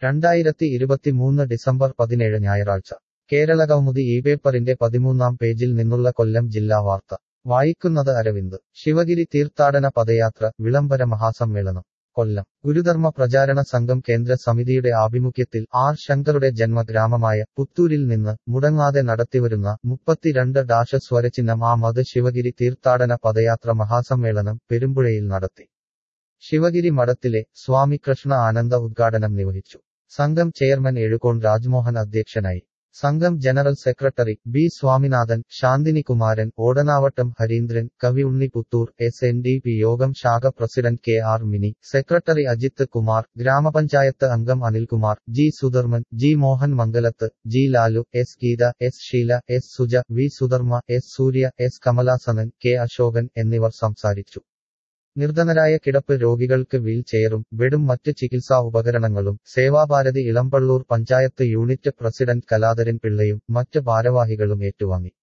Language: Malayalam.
രണ്ടായിരത്തി ഇരുപത്തിമൂന്ന് ഡിസംബർ പതിനേഴ് ഞായറാഴ്ച കേരളകൗമുദി ഈ പേപ്പറിന്റെ പതിമൂന്നാം പേജിൽ നിന്നുള്ള കൊല്ലം ജില്ലാ വാർത്ത വായിക്കുന്നത് അരവിന്ദ് ശിവഗിരി തീർത്ഥാടന പദയാത്ര വിളംബര മഹാസമ്മേളനം കൊല്ലം ഗുരുധർമ്മ പ്രചാരണ സംഘം കേന്ദ്ര സമിതിയുടെ ആഭിമുഖ്യത്തിൽ ആർ ശങ്കറുടെ ജന്മഗ്രാമമായ പുത്തൂരിൽ നിന്ന് മുടങ്ങാതെ നടത്തിവരുന്ന മുപ്പത്തിരണ്ട് ഡാഷ സ്വരചിഹ്നം ആ മത് ശിവഗിരി തീർത്ഥാടന പദയാത്ര മഹാസമ്മേളനം പെരുമ്പുഴയിൽ നടത്തി ശിവഗിരി മഠത്തിലെ സ്വാമി കൃഷ്ണ ആനന്ദ ഉദ്ഘാടനം നിർവഹിച്ചു സംഘം ചെയർമാൻ എഴുകോൺ രാജ്മോഹൻ അധ്യക്ഷനായി സംഘം general secretary B Swaminathan Shanthini Kumaran Odanavattom Harindran കവി Unni Puthur S N D P Yogam ശാഖ president K R Mini secretary Ajith Kumar ഗ്രാമപഞ്ചായത്ത് അംഗം Anilkumar G Sudharman G Mohan Mangalath G Lalu S Geetha S Sheela S Suja V Sudharma S Surya S Kamalasanan K Ashokan എന്നിവർ സംസാരിച്ചു നിർധനരായ കിടപ്പ് രോഗികൾക്ക് വീൽ ചെയറും ബെഡും മറ്റ് ചികിത്സാ ഉപകരണങ്ങളും സേവാഭാരതി ഇളമ്പള്ളൂർ പഞ്ചായത്ത് യൂണിറ്റ് പ്രസിഡന്റ് കലാധരൻ പിള്ളയും മറ്റ് ഭാരവാഹികളും ഏറ്റുവാങ്ങി